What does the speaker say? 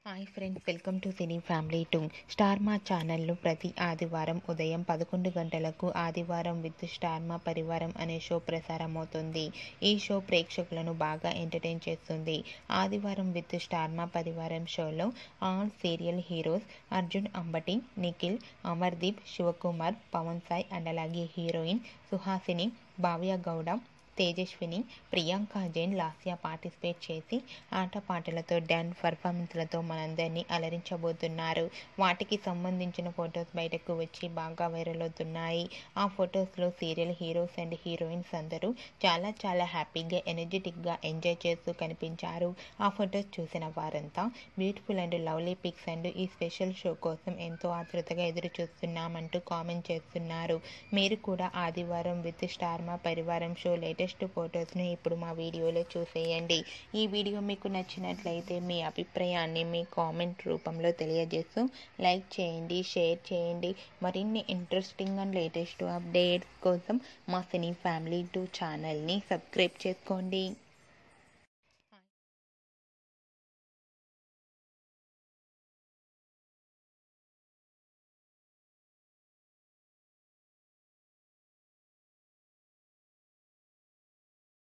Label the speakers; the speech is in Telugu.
Speaker 1: hi friends welcome to cine family two star Maa ఛానల్లో ప్రతి ఆదివారం ఉదయం పదకొండు గంటలకు ఆదివారం విత్ స్టార్ మా పరివారం అనే షో ప్రసారం అవుతుంది ఈ షో ప్రేక్షకులను బాగా ఎంటర్టైన్ చేస్తుంది ఆదివారం విత్ స్టార్ మా పరివారం షోలో all serial heroes Arjun Ambati Nikhil Amardeep Shivakumar Pavan Sai and అలాగే హీరోయిన్ సుహాసిని భావ్య గౌడ తేజస్విని ప్రియాంక జైన్ లాస్యా పార్టిసిపేట్ చేసి ఆటపాటలతో డ్యాన్స్ పర్ఫార్మెన్స్లతో మనందరినీ అలరించబోతున్నారు వాటికి సంబంధించిన ఫొటోస్ బయటకు వచ్చి బాగా వైరల్ అవుతున్నాయి ఆ ఫొటోస్లో సీరియల్ హీరోస్ అండ్ హీరోయిన్స్ అందరూ చాలా చాలా హ్యాపీగా ఎనర్జెటిక్గా ఎంజాయ్ చేస్తూ కనిపించారు ఆ ఫొటోస్ చూసిన వారంతా beautiful and lovely pics and ఈ స్పెషల్ షో కోసం ఎంతో ఆతృతగా ఎదురు చూస్తున్నామంటూ కామెంట్ చేస్తున్నారు మీరు కూడా ఆదివారం విత్ స్టార్ మా పరివారం షో లేటెస్ట్ ఫొటోస్ను ఇప్పుడు మా వీడియోలో చూసేయండి ఈ వీడియో మీకు నచ్చినట్లయితే మీ అభిప్రాయాన్ని మీ కామెంట్ రూపంలో తెలియజేస్తూ లైక్ చేయండి షేర్ చేయండి మరిన్ని ఇంట్రెస్టింగ్ అండ్ లేటెస్ట్ అప్డేట్స్ కోసం మా సినీ ఫ్యామిలీ టూ ఛానల్ని సబ్స్క్రైబ్ చేసుకోండి